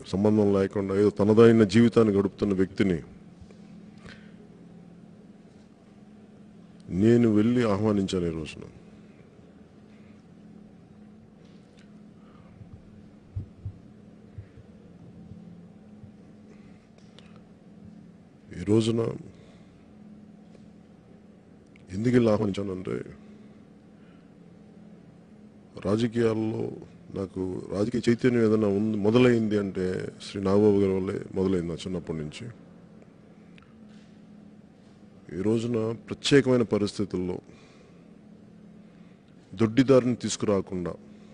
సంబంధం లేకుండా ఏదో తనదైన జీవితాన్ని గడుపుతున్న వ్యక్తిని నేను వెళ్ళి ఆహ్వానించాను ఈ రోజున ఈ రోజున ఎందుకు వెళ్ళి ఆహ్వానించానంటే రాజకీయాల్లో నాకు రాజకీయ చైతన్యం ఏదైనా ఉంది మొదలైంది అంటే శ్రీ నాగబాబు గారి వల్లే మొదలైంది నా చిన్నప్పటి నుంచి ఈ రోజున ప్రత్యేకమైన పరిస్థితుల్లో దొడ్డిదారిని తీసుకురాకుండా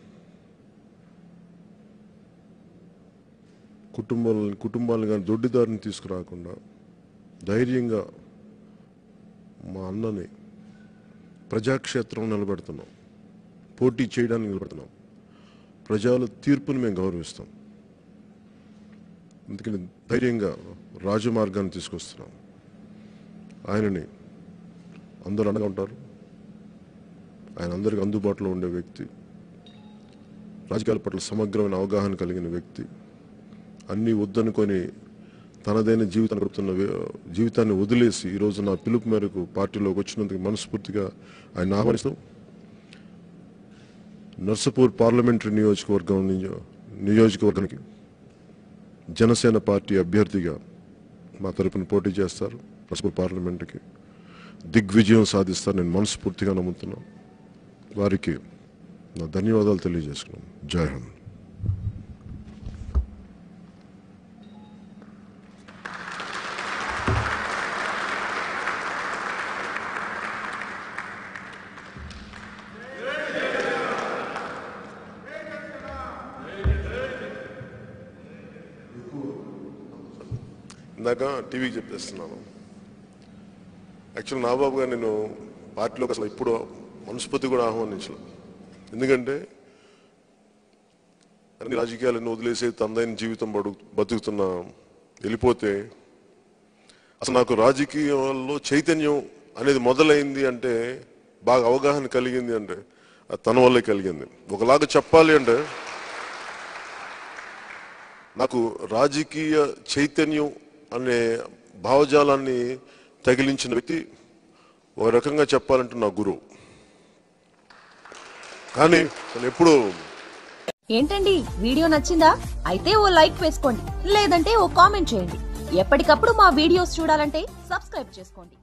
కుటుంబాలని కుటుంబాలను కానీ దొడ్డిదారిని తీసుకురాకుండా ధైర్యంగా మా అన్నని ప్రజాక్షేత్రం నిలబెడుతున్నాం పోటీ చేయడానికి నిలబెడుతున్నాం ప్రజల తీర్పుని మేము గౌరవిస్తాం అందుకని ధైర్యంగా రాజమార్గాన్ని తీసుకొస్తున్నాం ఆయనని అందరూ అండగా ఉంటారు ఆయన అందరికి అందుబాటులో ఉండే వ్యక్తి రాజకీయాల పట్ల సమగ్రమైన అవగాహన కలిగిన వ్యక్తి అన్నీ వద్దనుకొని తనదైన జీవితాన్ని గడుపుతున్న వ్య- జీవితాన్ని వదిలేసి ఈరోజు నా పిలుపు మేరకు పార్టీలోకి వచ్చినందుకు మనస్ఫూర్తిగా ఆయన ఆహ్వానిస్తాం నర్సపూర్ పార్లమెంటరీ నియోజకవర్గం నియో- నియోజకవర్గానికి జనసేన పార్టీ అభ్యర్థిగా మా తరపున పోటీ చేస్తారు నర్సపూర్ పార్లమెంటుకి దిగ్విజయం సాధిస్తారు నేను మనస్ఫూర్తిగా నమ్ముతున్నాను వారికి నా ధన్యవాదాలు తెలియజేసుకున్నాను జై హింద్ ఇందాక టీవీకి చెప్పేస్తున్నాను యాక్చువల్ నాబాబు గారు నేను పార్టీలోకి అసలు ఇప్పుడు మనస్ఫూర్తి కూడా ఆహ్వానించలేదు ఎందుకంటే అన్ని రాజకీయాలను వదిలేసి తనదైన జీవితం బడు బతుకుతున్న వెళ్ళిపోతే అసలు నాకు రాజకీయాల్లో చైతన్యం అనేది మొదలైంది అంటే బాగా అవగాహన కలిగింది అంటే అది తన వల్లే కలిగింది ఒకలాగా చెప్పాలి అంటే నాకు రాజకీయ చైతన్యం అనే భావజాలాన్ని తగిలించిన వ్యక్తి ఒక రకంగా చెప్పాలంటే నా గురువు కానీ నేను ఎప్పుడు ఏంటండి వీడియో నచ్చిందా అయితే ఓ లైక్ వేసుకోండి లేదంటే ఓ కామెంట్ చేయండి ఎప్పటికప్పుడు మా వీడియోస్ చూడాలంటే సబ్స్క్రైబ్ చేసుకోండి